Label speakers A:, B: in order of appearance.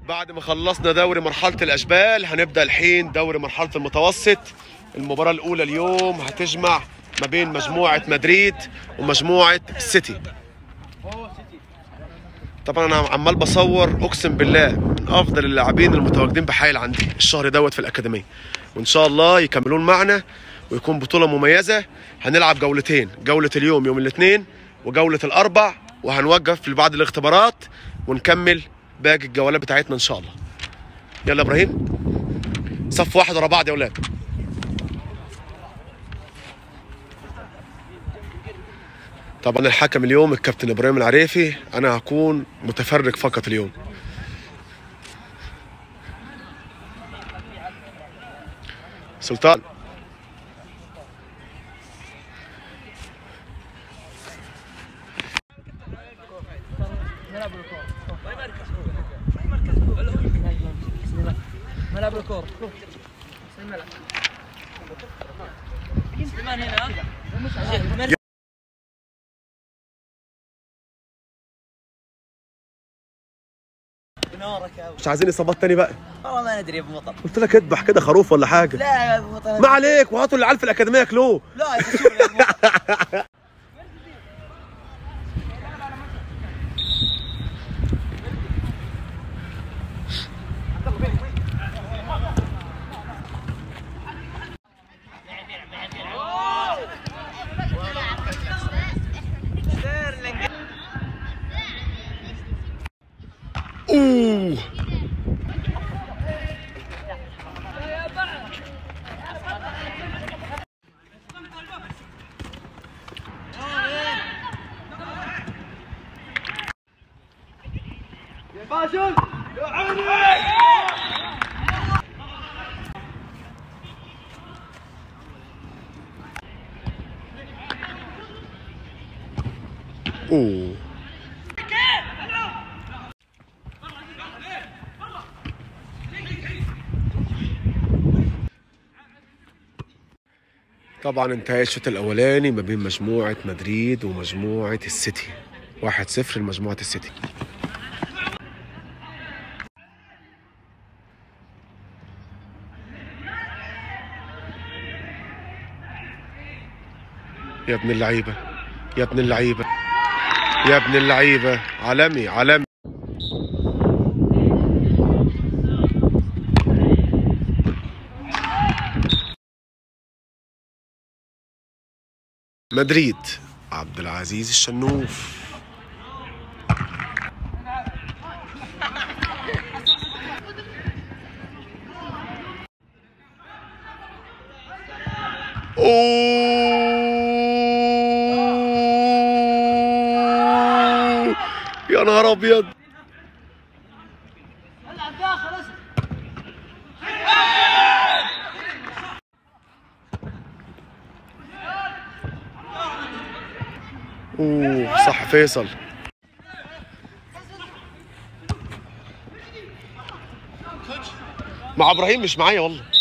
A: بعد ما خلصنا دوري مرحلة الأشبال هنبدأ الحين دوري مرحلة المتوسط المباراة الأولى اليوم هتجمع ما بين مجموعة مدريد ومجموعة السيتي طبعا أنا عمال بصور أقسم بالله من أفضل اللاعبين المتواجدين بحال عندي الشهر دوت في الأكاديمية وإن شاء الله يكملون معنا ويكون بطولة مميزة هنلعب جولتين جولة اليوم يوم الاثنين وجولة الأربع وهنوقف لبعض الاختبارات ونكمل باقي الجولات بتاعتنا ان شاء الله يلا يا ابراهيم صف واحد ورا بعض يا اولاد طبعا الحكم اليوم الكابتن ابراهيم العريفي انا هكون متفرج فقط اليوم سلطان
B: ملعب الكورة سليمان هنا بنورك يا ابو
A: مش عايزين اصابات تاني بقى
B: والله ما ندري يا ابو مطر
A: قلت لك اذبح كده خروف ولا حاجه
B: لا يا ابو مطر
A: ما عليك وهاتوا العيال في الاكاديميه ياكلوه
B: لا يا شوف يا ابو مطر
A: اوه اوه طبعا انتهى الشوط الاولاني ما بين مجموعه مدريد ومجموعه السيتي 1-0 لمجموعه السيتي يا ابن اللعيبه يا ابن اللعيبه يا ابن اللعيبه عالمي عالمي مدريد عبد العزيز الشنوف أوه. يا نهار ابيض اوه صح فيصل مع ابراهيم مش معايا والله